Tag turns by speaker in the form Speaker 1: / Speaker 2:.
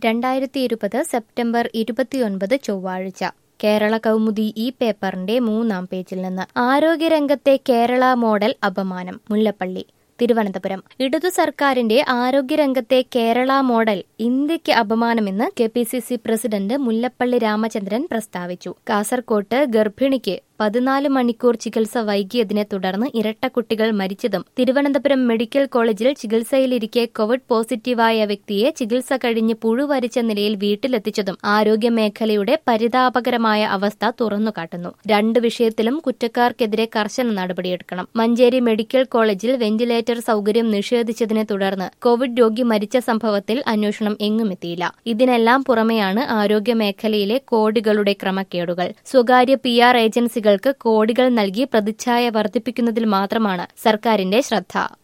Speaker 1: രണ്ടായിരത്തി ഇരുപത് സെപ്റ്റംബർ ഇരുപത്തിയൊൻപത് ചൊവ്വാഴ്ച കേരള കൗമുദി ഈ പേപ്പറിന്റെ മൂന്നാം പേജിൽ നിന്ന് ആരോഗ്യരംഗത്തെ കേരള മോഡൽ അപമാനം മുല്ലപ്പള്ളി തിരുവനന്തപുരം ഇടതു സർക്കാരിന്റെ ആരോഗ്യരംഗത്തെ കേരള മോഡൽ ഇന്ത്യക്ക് അപമാനമെന്ന് K P C C president Mullappally Ramachandran പ്രസ്താവിച്ചു കാസർകോട്ട് ഗർഭിണിക്ക് പതിനാല് മണിക്കൂർ ചികിത്സ വൈകിയതിനെ തുടർന്ന് ഇരട്ട കുട്ടികൾ മരിച്ചതും തിരുവനന്തപുരം മെഡിക്കൽ കോളേജിൽ ചികിത്സയിലിരിക്കെ കോവിഡ് പോസിറ്റീവായ വ്യക്തിയെ ചികിത്സ കഴിഞ്ഞ് പുഴുവരിച്ച നിലയിൽ വീട്ടിലെത്തിച്ചതും ആരോഗ്യമേഖലയുടെ പരിതാപകരമായ അവസ്ഥ തുറന്നുകാട്ടുന്നു രണ്ട് വിഷയത്തിലും കുറ്റക്കാർക്കെതിരെ കർശന നടപടിയെടുക്കണം മഞ്ചേരി മെഡിക്കൽ കോളേജിൽ വെന്റിലേറ്റർ സൗകര്യം നിഷേധിച്ചതിനെ തുടർന്ന് കോവിഡ് രോഗി മരിച്ച സംഭവത്തിൽ അന്വേഷണം എങ്ങുമെത്തിയില്ല ഇതിനെല്ലാം പുറമെയാണ് ആരോഗ്യമേഖലയിലെ കോടികളുടെ ക്രമക്കേടുകൾ സ്വകാര്യ പി ആർ ഏജൻസികൾക്ക് കോടികൾ നൽകി പ്രതിച്ഛായ വർദ്ധിപ്പിക്കുന്നതിൽ മാത്രമാണ് സർക്കാരിന്റെ ശ്രദ്ധ